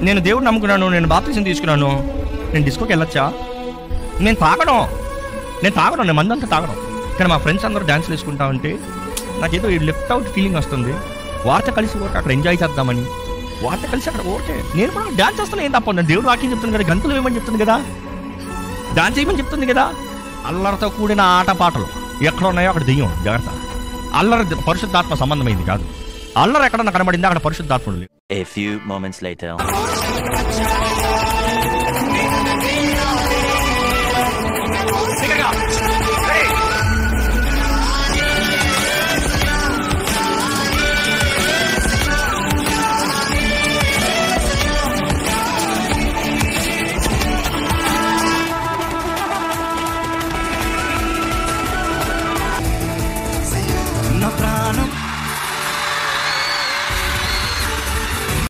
నేను దేవుడు నమ్ముకున్నాను నేను బాప్తిజం తీసుకున్నాను నేను డిస్కోకి వెళ్ళొచ్చా నేను తాగడం నేను తాగడం నేను మందంతా తాగడం కానీ మా ఫ్రెండ్స్ అందరూ డ్యాన్స్ వేసుకుంటా ఉంటే నాకేదో ఈ లెఫ్ట్ అవుట్ ఫీలింగ్ వస్తుంది వారితో కలిసి ఓకే అక్కడ ఎంజాయ్ చేద్దామని వారితో కలిసి అక్కడ ఓకే నేను కూడా డ్యాన్స్ చేస్తాను ఏం తప్ప ఉంది దేవుడు వాక్యం చెప్తుంది కదా గంతులు వేయమని చెప్తుంది కదా డాన్స్ చేయమని చెప్తుంది కదా అల్లరితో కూడిన ఆట పాటలు ఎక్కడ ఉన్నాయో అక్కడ దెయ్యం జాగ్రత్త అల్లరి పరిశుద్ధాత్మ సంబంధమైంది కాదు అల్లరి ఎక్కడన్నా కనబడింది అక్కడ పరిశుద్ధాత్ముడు లేడు. A few moments later.